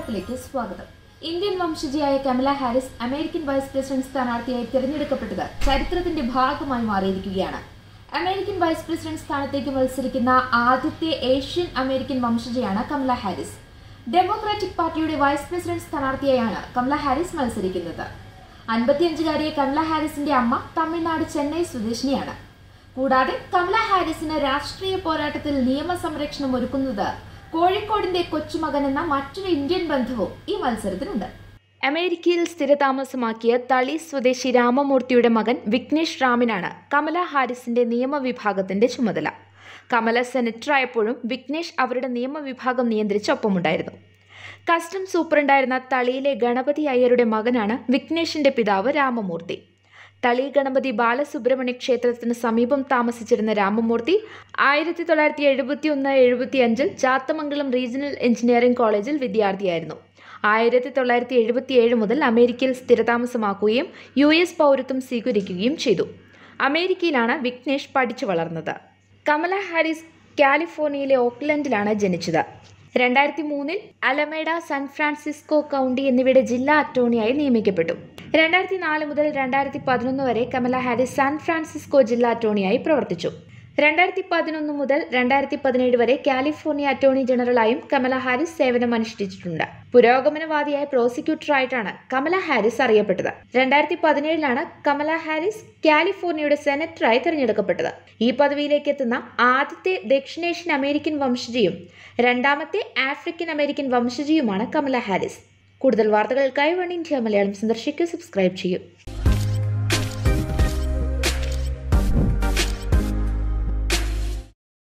മലയാളത്തിലേക്ക് സ്വാഗതം ഇന്ത്യൻ വംശജയായ Kamala Harris American vice president സ്ഥാനാർത്ഥിയായി തിരഞ്ഞെടുക്കപ്പെട്ടത് ചരിത്രത്തിന്റെ ഭാഗമായി മാറിയിരിക്കുകയാണ് അമേരിക്കൻ വൈസ് പ്രസിഡന്റ് സ്ഥാനത്തേക്ക് മത്സരിക്കുന്ന ആദ്യത്തെ ഏഷ്യൻ അമേരിക്കൻ വംശജയാണ് കമല ഹാരിസ് ഡെമോക്രാറ്റിക് പാർട്ടിയുടെ വൈസ് പ്രസിഡന്റ് സ്ഥാനാർത്ഥിയായാണ് കമല ഹാരിസ് മത്സരിക്കുന്നത് അൻപത്തിയഞ്ചുകാരിയെ കമല ഹാരിസിന്റെ അമ്മ തമിഴ്നാട് ചെന്നൈ സ്വദേശിനിയാണ് കൂടാതെ കമല ഹാരിസിന് രാഷ്ട്രീയ പോരാട്ടത്തിൽ നിയമസംരക്ഷണം ഒരുക്കുന്നത് കോഴിക്കോടിന്റെ കൊച്ചുമകൻ എന്ന മറ്റൊരു ഇന്ത്യൻ ബന്ധവും ഈ മത്സരത്തിനുണ്ട് അമേരിക്കയിൽ സ്ഥിരതാമസമാക്കിയ തളി സ്വദേശി രാമമൂർത്തിയുടെ മകൻ വിഘ്നേഷ് റാമിനാണ് കമല ഹാരിസിന്റെ നിയമവിഭാഗത്തിന്റെ ചുമതല കമല സെനറ്ററായപ്പോഴും വിഘ്നേഷ് അവരുടെ നിയമവിഭാഗം നിയന്ത്രിച്ച് ഒപ്പമുണ്ടായിരുന്നു കസ്റ്റംസ് സൂപ്രണ്ടായിരുന്ന തളിയിലെ ഗണപതി അയ്യരുടെ മകനാണ് വിഘ്നേഷിന്റെ പിതാവ് രാമമൂർത്തി തളി ഗണപതി ബാലസുബ്രഹ്മണ്യ ക്ഷേത്രത്തിന് സമീപം താമസിച്ചിരുന്ന രാമമൂർത്തി ആയിരത്തി തൊള്ളായിരത്തി എഴുപത്തി ഒന്ന് എഴുപത്തി അഞ്ചിൽ ചാത്തമംഗലം റീജിയണൽ എഞ്ചിനീയറിംഗ് കോളേജിൽ വിദ്യാർത്ഥിയായിരുന്നു ആയിരത്തി തൊള്ളായിരത്തി എഴുപത്തി ഏഴ് മുതൽ അമേരിക്കയിൽ സ്ഥിരതാമസമാക്കുകയും യു എസ് പൗരത്വം സ്വീകരിക്കുകയും ചെയ്തു അമേരിക്കയിലാണ് വിഘ്നേഷ് പഠിച്ചു വളർന്നത് കമല ഹാരിസ് കാലിഫോർണിയയിലെ ഓക്ലൻഡിലാണ് ജനിച്ചത് രണ്ടായിരത്തി മൂന്നിൽ അലമേഡ സാൻ ഫ്രാൻസിസ്കോ കൗണ്ടി എന്നിവയുടെ ജില്ലാ അറ്റോർണിയായി നിയമിക്കപ്പെട്ടു രണ്ടായിരത്തി നാല് മുതൽ രണ്ടായിരത്തി പതിനൊന്ന് വരെ കമല ഹാരിസ് സാൻ ഫ്രാൻസിസ്കോ ജില്ലാ അറ്റോർണിയായി പ്രവർത്തിച്ചു രണ്ടായിരത്തി പതിനൊന്ന് മുതൽ രണ്ടായിരത്തി പതിനേഴ് വരെ കാലിഫോർണിയ അറ്റോർണി ജനറലായും കമല ഹാരിസ് സേവനമനുഷ്ഠിച്ചിട്ടുണ്ട് പുരോഗമനവാദിയായ പ്രോസിക്യൂട്ടറായിട്ടാണ് കമല ഹാരിസ് അറിയപ്പെട്ടത് രണ്ടായിരത്തി പതിനേഴിലാണ് കമല ഹാരിസ് കാലിഫോർണിയയുടെ സെനറ്ററായി തിരഞ്ഞെടുക്കപ്പെട്ടത് ഈ പദവിയിലേക്ക് എത്തുന്ന ആദ്യത്തെ ദക്ഷിണേഷ്യൻ അമേരിക്കൻ വംശജയും രണ്ടാമത്തെ ആഫ്രിക്കൻ അമേരിക്കൻ വംശജയുമാണ് കമല ഹാരിസ് കൂടുതൽ വാർത്തകൾക്കായി വൺ ഇന്ത്യ മലയാളം സന്ദർശിക്കുക സബ്സ്ക്രൈബ് ചെയ്യൂ